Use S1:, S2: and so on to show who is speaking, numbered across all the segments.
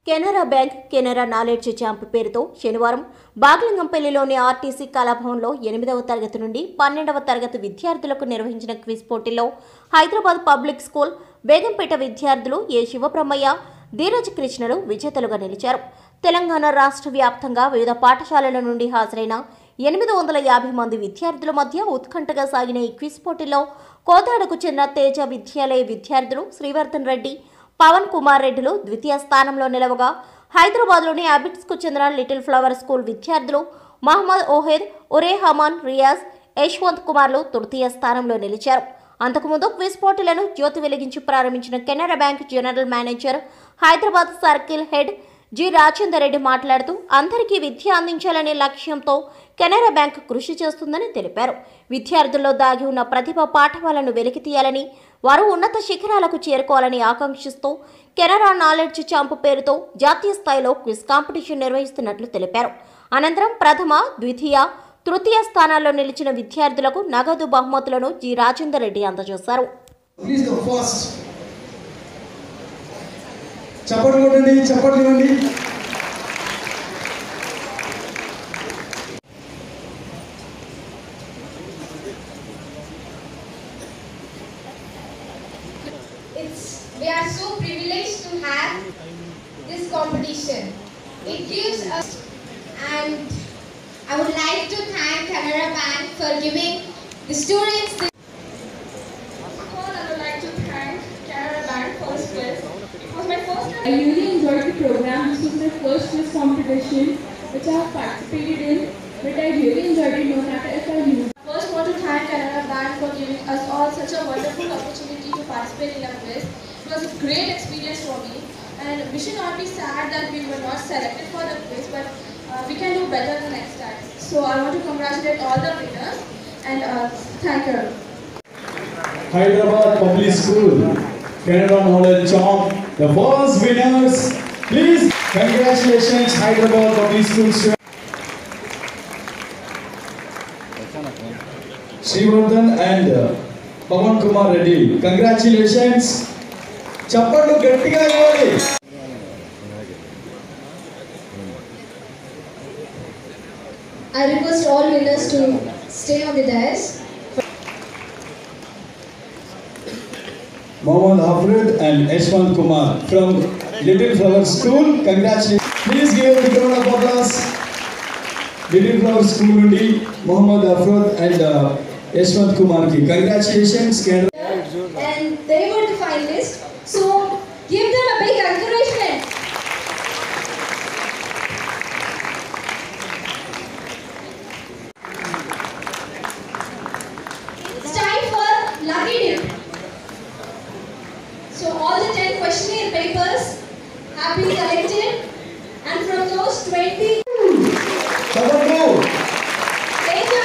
S1: Canara bank Canara knowledge camp పేరుతో శనివారం బాగ్లింగంపల్లిలోని RTC కళాభవన్లో ఎనిమిదవ తరగతి నుండి పన్నెండవ తరగతి విద్యార్థులకు నిర్వహించిన క్విజ్ పోటీలో హైదరాబాద్ పబ్లిక్ స్కూల్ బేగంపేట విద్యార్థులు ఏ శివబ్రహ్మయ్య ధీరజ్ కృష్ణలు విజేతలుగా నిలిచారు తెలంగాణ రాష్ట్ర వ్యాప్తంగా వివిధ పాఠశాలల నుండి హాజరైన ఎనిమిది వందల యాభై మంది విద్యార్థుల మధ్య ఉత్కంఠగా సాగిన ఈ క్విజ్ పోటీలో కోదాడకు చెందిన తేజ విద్యాలయ విద్యార్థులు శ్రీవర్ధన్ రెడ్డి పవన్ కుమార్ రెడ్డిలు ద్వితీయ స్థానంలో నిలవగా హైదరాబాద్లోని అబిట్స్కు చెందిన లిటిల్ ఫ్లవర్ స్కూల్ విద్యార్థులు మహమ్మద్ ఓహెద్ ఒరే హమాన్ రియాజ్ యశ్వంత్ కుమార్లు తృతీయ స్థానంలో నిలిచారు అంతకుముందు క్విజ్ పోటీలను జ్యోతి వెలిగించి ప్రారంభించిన Canara bank general manager Hyderabad circle head G Rajender Reddy మాట్లాడుతూ అందరికీ విద్య అందించాలనే లక్ష్యంతో కెనరా బ్యాంక్ కృషి చేస్తుందని తెలిపారు విద్యార్థుల్లో దాగి ఉన్న ప్రతిభ పాఠవాలను వెలికి తీయాలని వారు ఉన్నత శిఖరాలకు చేరుకోవాలని ఆకాంక్షిస్తూ కెనరా నాలెడ్జ్ చాంపు పేరుతో జాతీయ స్థాయిలో క్విజ్ కాంపిటీషన్ నిర్వహిస్తున్నట్లు తెలిపారు అనంతరం ప్రథమ ద్వితీయ తృతీయ స్థానాల్లో నిలిచిన విద్యార్థులకు నగదు బహుమతులను జి రాజేందర్ రెడ్డి అందజేశారు
S2: ప్లీజ్ కమ్ ఫాస్ట్ చప్పట్లు కొట్టండి చప్పట్లు ఇవ్వండి
S3: It's we are so privileged to have this competition. It gives us and I would like to thank Canara Bank for giving the students this
S4: First of all, I would like to thank Canara Bank for this quiz. It was my first time.
S5: I really enjoyed the program. This was my first quiz competition which I have participated in, but I really enjoyed it no matter if I lose.
S4: First, want to thank Canara Bank for giving us all such a wonderful opportunity to participate in a quiz. It was a great experience for me, and we should not be sad that we were not selected for the quiz, but uh, we can do better the next time. So I want to congratulate all the winners and uh, thank you.
S2: Hyderabad public school Canara knowledge champ the first winners please congratulations Hyderabad public school Srivardhan and Pavan Kumar Reddy congratulations చప్పట్లు గట్టిగా ఇవ్వాలి
S3: I request all winners to stay on the dais.
S2: Mohammad Hafrid and Yashwant Kumar from Little Flower School. Congratulations. Please give a round of applause. Little Flower School నుండి Mohammad Hafrid and uh, Yashwant Kumar ki. Congratulations. Canada.
S3: And they were the finalists. So give them a big encouragement. It's time for lucky dip. So all the 10 questionnaire papers have been collected and from those 20
S2: చప్పట్లు.
S3: Teja,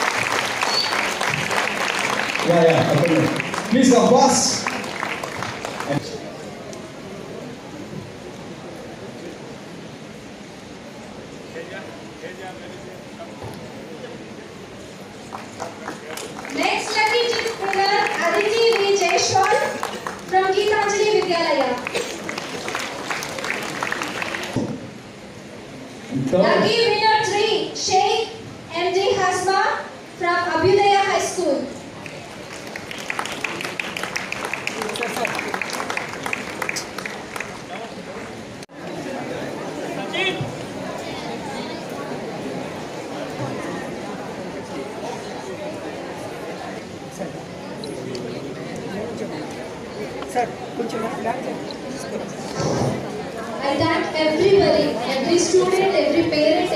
S2: Yeah, yeah. చప్పట్లు. Please come fast.
S3: Next lucky dip winner Aditi V. Jaishwal from Geetanjali Vidyalaya.
S2: Third.
S3: Lucky winner 3, Sheikh MD Hasma from Abhyudaya High School. I thank everybody, every student, every parent,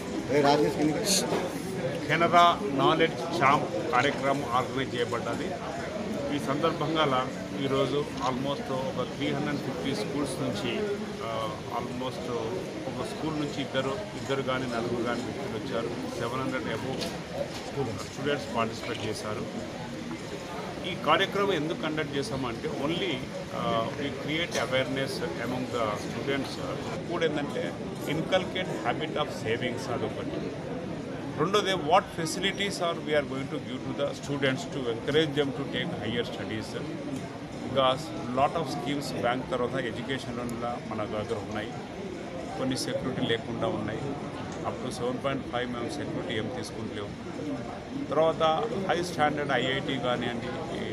S6: Canara knowledge champ కార్యక్రమం organize చేయబడ్డది ఈ సందర్భంగా లా- ఈరోజు almost ఒక three hundred fifty schools నుంచి almost ఒక school నుంచి ఇద్దరు ఇద్దరు కానీ నలుగురు కానీ వ్యక్తులు వచ్చారు seven hundred above students participate చేశారు ఈ కార్యక్రమం ఎందుకు కండక్ట్ చేసామంటే only we create awareness among the students కూడా ఏంటంటే ఇన్కల్కేట్ హ్యాబిట్ ఆఫ్ సేవింగ్స్ అదొకటి రెండోది what facilities are we are going to give to the students to encourage them to take higher studies because lot of schemes bank తర్వాత education లోన్ల మన దగ్గర ఉన్నాయి కొన్ని సెక్యూరిటీ లేకుండా ఉన్నాయి up to seven point five మేము సెక్యూరిటీ ఏం తీసుకుంటలేము తర్వాత హై స్టాండర్డ్ ఐఐటి కానివ్వండి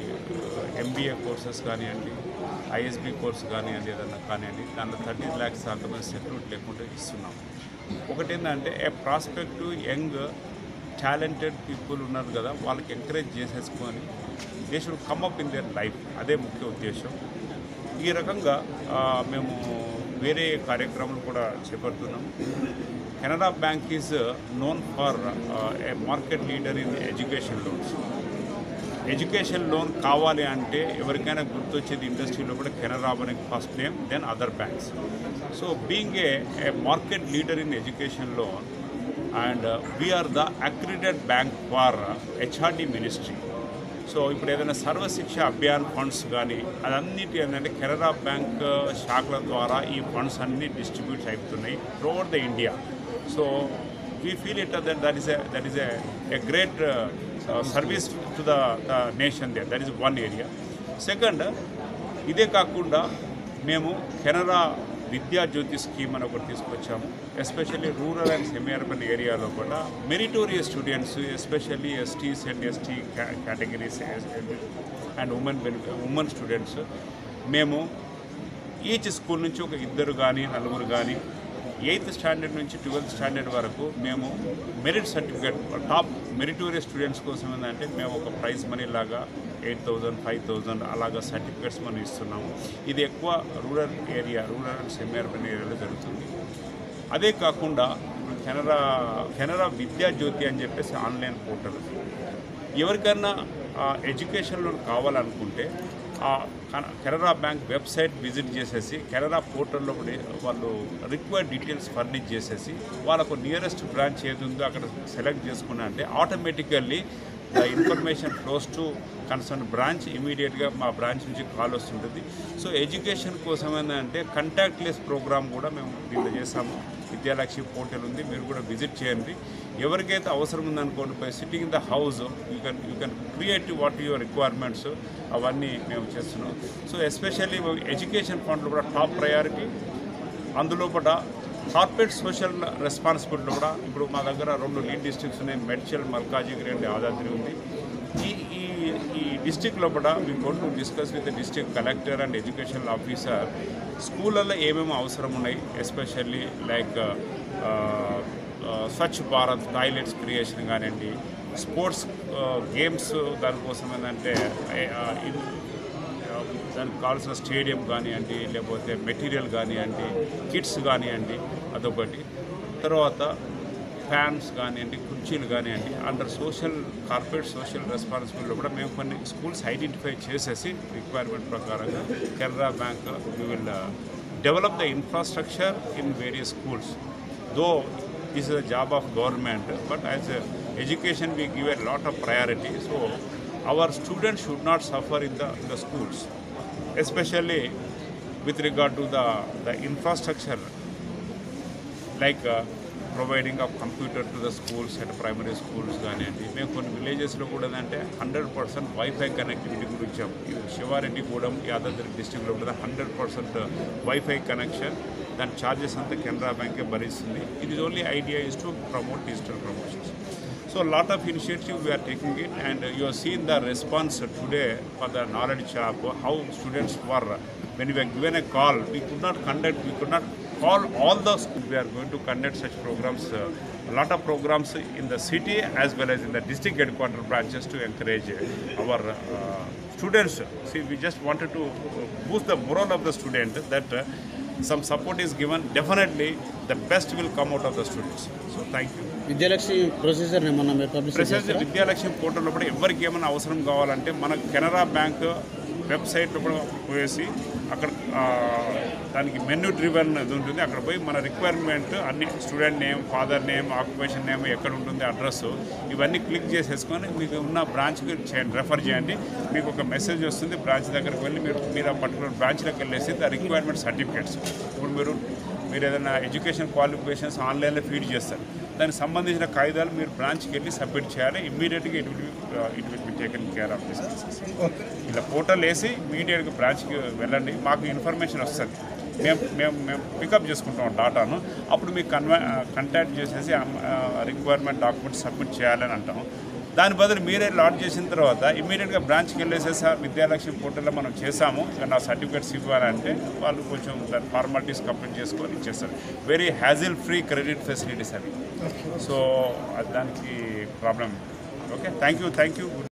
S6: ఎంబీఏ కోర్సెస్ కానివ్వండి ఐఎస్బి కోర్స్ కానివ్వండి ఏదన్నా కానివ్వండి దాంట్లో థర్టీ ల్యాక్స్ దాకా మేము సెక్యూరిటీ లేకుండా ఇస్తున్నాం ఒకటి ఏంటంటే a prospective young talented people ఉన్నారు కదా వాళ్ళకి ఎంకరేజ్ చేసేసుకొని they should come up in their life అదే ముఖ్య ఉద్దేశం ఈ రకంగా ఆ, మేము వేరే కార్యక్రమాలు కూడా చేపడుతున్నాం Canara bank is known for a market leader in education loans education loan కావాలి అంటే ఎవరికైనా గుర్తొచ్చేది ఇండస్ట్రీలో కూడా కెనరా అనే first name then other banks so being a a market leader in education loan and we are the accredited bank for HRD ministry so ఇప్పుడు ఏదైనా Sarva Shiksha Abhiyan funds కానీ అదన్నిటి ఏంటంటే కెనరా బ్యాంక్ శాఖల ద్వారా ఈ ఫండ్స్ అన్నీ డిస్ట్రిబ్యూట్ అవుతున్నాయి throughout the India so we feel it that that is that is a great service to the the nation they that is one area second ఇదే కాకుండా మేము కెనరా విద్యా జ్యోతి స్కీమ్ అని ఒకటి తీసుకొచ్చాము especially rural and semi urban ఏరియాలో కూడా meritorious students especially STs and ST categories and women women students మేము ఈచ్ స్కూల్ నుంచి ఒక ఇద్దరు కానీ నలుగురు కానీ ఎయిత్ స్టాండర్డ్ నుంచి ట్వెల్త్ స్టాండర్డ్ వరకు మేము merit certificate top meritorious students కోసం ఏంటంటే మేము ఒక ప్రైజ్ మనీ లాగా ఎయిట్ థౌజండ్ ఫైవ్ థౌజండ్ అలాగా సర్టిఫికేట్స్ మనం ఇస్తున్నాము ఇది ఎక్కువ rural area rural and semi urban ఏరియాలో జరుగుతుంది అదే కాకుండా ఇప్పుడు కెనరా కెనరా విద్యా జ్యోతి అని చెప్పేసి ఆన్లైన్ పోర్టల్ ఎవరికైనా ఎడ్యుకేషన్ లోన్ కావాలనుకుంటే ఆ కన- కెనరా బ్యాంక్ వెబ్సైట్ విజిట్ చేసేసి కెనరా పోర్టల్లో కూడా వాళ్ళు రిక్వైర్డ్ డీటెయిల్స్ ఫర్నిష్ చేసేసి వాళ్ళకు నియరెస్ట్ బ్రాంచ్ ఏది ఉందో అక్కడ సెలెక్ట్ చేసుకున్నా అంటే automatically the information flows to concern branch ఇమీడియట్గా మా బ్రాంచ్ నుంచి కాల్ వస్తుంటుంది సో ఎడ్యుకేషన్ కోసం ఏంటంటే కంటాక్ట్లెస్ ప్రోగ్రామ్ కూడా మేము దీంట్లో చేసాము విద్యాలక్ష్మి పోర్టల్ ఉంది మీరు కూడా విజిట్ చేయండి ఎవరికైతే అవసరం ఉందనుకోండి by sitting in the house you can you can create what your requirements అవన్నీ మేము చేస్తున్నాం సో ఎస్పెషల్లీ ఎడ్యుకేషన్ ఫండ్లు కూడా టాప్ ప్రయారిటీ అందులో కూడా కార్పొరేట్ సోషల్ రెస్పాన్సిబిలిటీ కూడా ఇప్పుడు మా దగ్గర రెండు లీడ్ డిస్ట్రిక్ట్స్ ఉన్నాయి మెడ్చల్ మల్కాజిగిరి అండ్ యాదాద్రి ఉంది ఈ ఈ ఈ డిస్టిక్ లోపల we going to discuss with district collector and education officer స్కూళ్ళల్లో ఏమేమి అవసరం ఉన్నాయి especially like Swachh Bharat toilets creation కానివ్వండి స్పోర్ట్స్ గేమ్స్ దానికోసం ఏంటంటే ఆ, ఇన్- దానికి కావాల్సిన స్టేడియం కానివ్వండి లేకపోతే మెటీరియల్ కానివ్వండి కిట్స్ కానివ్వండి అదొకటి తర్వాత ఫ్యాన్స్ కానివ్వండి కుర్చీలు కానివ్వండి under social corporate social responsibility కూడా మేము కొన్ని స్కూల్స్ ఐడెంటిఫై చేసేసి రిక్వైర్మెంట్ ప్రకారంగా Canara bank we will develop the infrastructure in various schools though this is the job of government but as education we give a lot of priority so our students should not suffer in the, in the schools, especially with regard to the, the infrastructure, like uh, providing of computer to the schools and primary schools కానివ్వండి మేము కొన్ని విలేజెస్లో కూడా ఏంటంటే hundred percent wifi connectivity కూడా ఇచ్చాం ఇది శివారెడ్డి కూడా యాదాద్రి డిస్టిక్లో కూడా హండ్రెడ్ పర్సెంట్ వైఫై కనెక్షన్ దాని ఛార్జెస్ అంతా కెనరా బ్యాంకే భరిస్తుంది ఇది only idea is to promote digital promotions So a lot of initiative we are taking it and you have seen the response today for the knowledge shop, how students were, when we were given a call, we could not conduct, we could not call all the schools. We are going to conduct such programs, uh, a lot of programs in the city as well as in the district headquarter branches to encourage uh, our uh, students. See, we just wanted to uh, boost the morale of the student that uh, some support is given. Definitely the best will come out of the students. So thank you.
S7: Vidyalakshmi procedure ఏమన్నా మీరు publish
S6: Prashanth Vidyalakshmi పోర్టల్లో కూడా ఎవరికి ఏమైనా అవసరం కావాలంటే మన Canara bank వెబ్సైట్లో కూడా పోయేసి అక్కడ ఆ, దానికి మెన్యూ డ్రివెన్ ఇది ఉంటుంది అక్కడ పోయి మన రిక్వైర్మెంట్ అన్ని student name father name occupation name ఎక్కడ ఉంటుంది అడ్రస్ ఇవన్నీ క్లిక్ చేసేసుకొని మీకు ఉన్న బ్రాంచ్కి చేయండి రెఫర్ చేయండి మీకు ఒక మెసేజ్ వస్తుంది బ్రాంచ్ దగ్గరికి వెళ్ళి మీరు మీరు ఆ పర్టికులర్ బ్రాంచ్లోకి వెళ్ళేసి ద రిక్వైర్మెంట్ సర్టిఫికేట్స్ ఇప్పుడు మీరు మీరు ఏదైనా ఎడ్యుకేషన్ క్వాలిఫికేషన్స్ ఆన్లైన్లో ఫీడ్ చేస్తారు దానికి సంబంధించిన కాగితాలు మీరు బ్రాంచ్కి వెళ్ళి సబ్మిట్ చేయాలి ఇమ్మీడియట్గా it will it will be taken care of this ఇలా పోర్టల్ వేసి ఇమీడియట్గా బ్రాంచ్కి వెళ్ళండి మాకు ఇన్ఫర్మేషన్ వస్తుంది మేము మేము మేము పికప్ చేసుకుంటాం డాటాను అప్పుడు మీకు కన్వా కంటాక్ట్ చేసేసి రిక్వైర్మెంట్ డాక్యుమెంట్స్ సబ్మిట్ చేయాలని అంటాం దాని బదులు మీరే లాడ్ చేసిన తర్వాత ఇమీడియట్గా బ్రాంచ్కి వెళ్ళేసి సార్ విద్యాలక్ష్మి పోర్టల్లో మనం చేసాము ఇక నా సర్టిఫికేట్స్ ఇవ్వాలంటే వాళ్ళు కొంచెం దాని ఫార్మాలిటీస్ కంప్లీట్ చేసుకొని ఇచ్చేస్తారు very hassle free credit facilities అవి సో అది దానికి problem okay thank you thank you good